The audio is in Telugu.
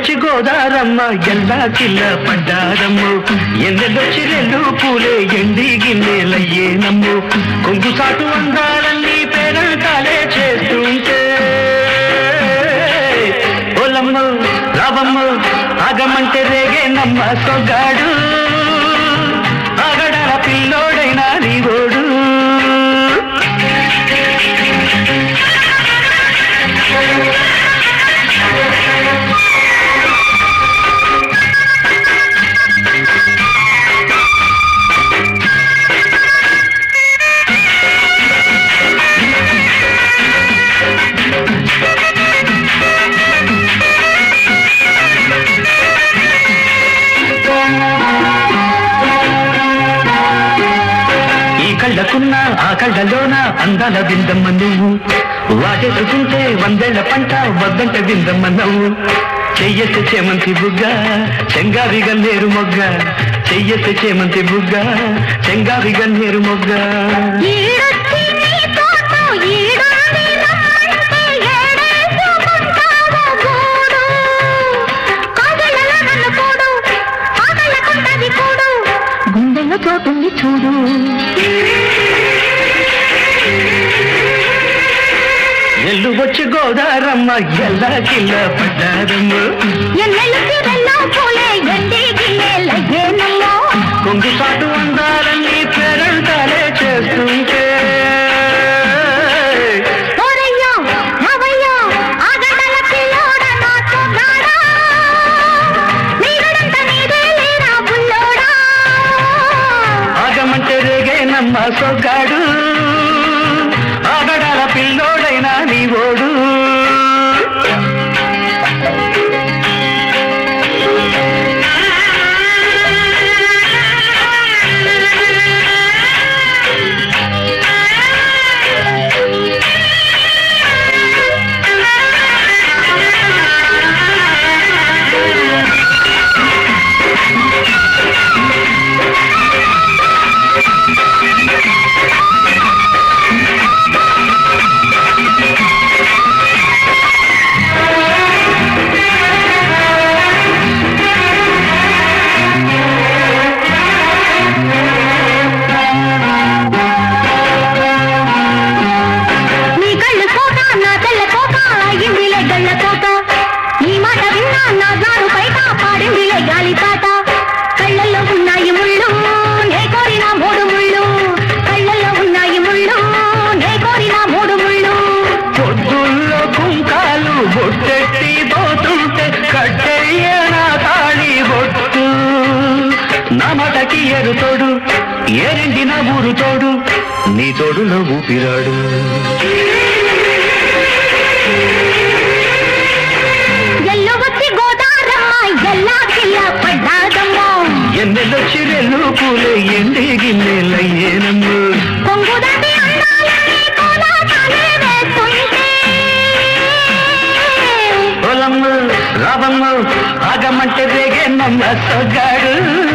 వచ్చి గోదారమ్మ ఎల్లా కిల్ల పడ్డారమ్ము ఎన్నెలొచ్చి రెండు పూలే ఎండి గిన్నెలయ్యేనమ్ము కొంగు సాటు అందాలన్నీ పేరంటాలే చేస్తుంటే ఓలమ్మ రావమ్మ ఆగమంటే రేగే నమ్మ సొగ్గాడు ఆగడాల పిల్లోడైనా నీవోడు ఈ కళ్ళకున్న ఆ కళ్ళలోన అందాల విందమ్మ నువ్వు వాటేసుకుంటే వందేళ్ల పంట వద్దంట విందమ్మ నువ్వు చెయ్యెత్తి చేమంతి బుగ్గ చెంగావి గన్నేరు మొగ్గ చెయ్యెత్తి చేమంతి బుగ్గ చెంగావి గన్నేరు మొగ్గ ఈడొచ్చి నీ తోట ఈడుంది రమ్మంటే ఏడేసుకుంటావో గూడు. కాజలలో నన్ను పోడు, ఆకళ్ళకుంటది కూడు. గుండెల్లో చోటుంది చూడు ఎల్లు వచ్చి గోదారమ్మ ఎల్లా కిల్ల పడ్డారమ్మ ఎన్నెళ్ళు తిరల్లో పూలే ఎండి గిన్నెలయ్యేనమ్మో కొంగు సాటు అందాలన్నీ పేరంటాలే చేస్తుంటే ఓరయ్యో, రావయ్యో, ఆగడాల పిల్లోడ నాతో నాడా. నీడడంత నీదే లేరా బుల్లోడా. ఆగమంటే రేగేనమ్మ సొగ్గాడు ఆగడాల పిల్లోడైనా నీ ఓడు నీ కళ్ళు కోట, నా తెల్ల కోట, అయ్యిందిలే గళ్ళ కోట. నీ మాట విన్నా నా జారు బయట పాడిందిలే గాలి పాట కళ్ళల్లో ఉన్నాయి ముళ్ళు నే కోరిన మూడు ముళ్ళు కళ్ళల్లో ఉన్నాయి ముళ్ళు నే కోరిన మూడు ముళ్ళు పొద్దుల్లో కుంకాలు బొట్టెట్టి పోతుంటే కట్టెయ్య నా తాళి బొట్టు నా మటకి ఎరు తోడు ఏరింటి నా ఊరు తోడు నీ తోడులో ఊపిరాడు ఎల్లు వచ్చి గోదారమ్మ ఎల్లా కిల్ల పడ్డాదమ్మో ఎన్నెలొచ్చి రెల్లు పూలే ఎండి గిన్నెలయ్యేనమ్ము కొంగు దాటి అందాలని కోలాటాలే వేస్తుంటే పొలమ్మ రావమ్మ ఆగమంటే రేగే నమ్మ సొగ్గాడు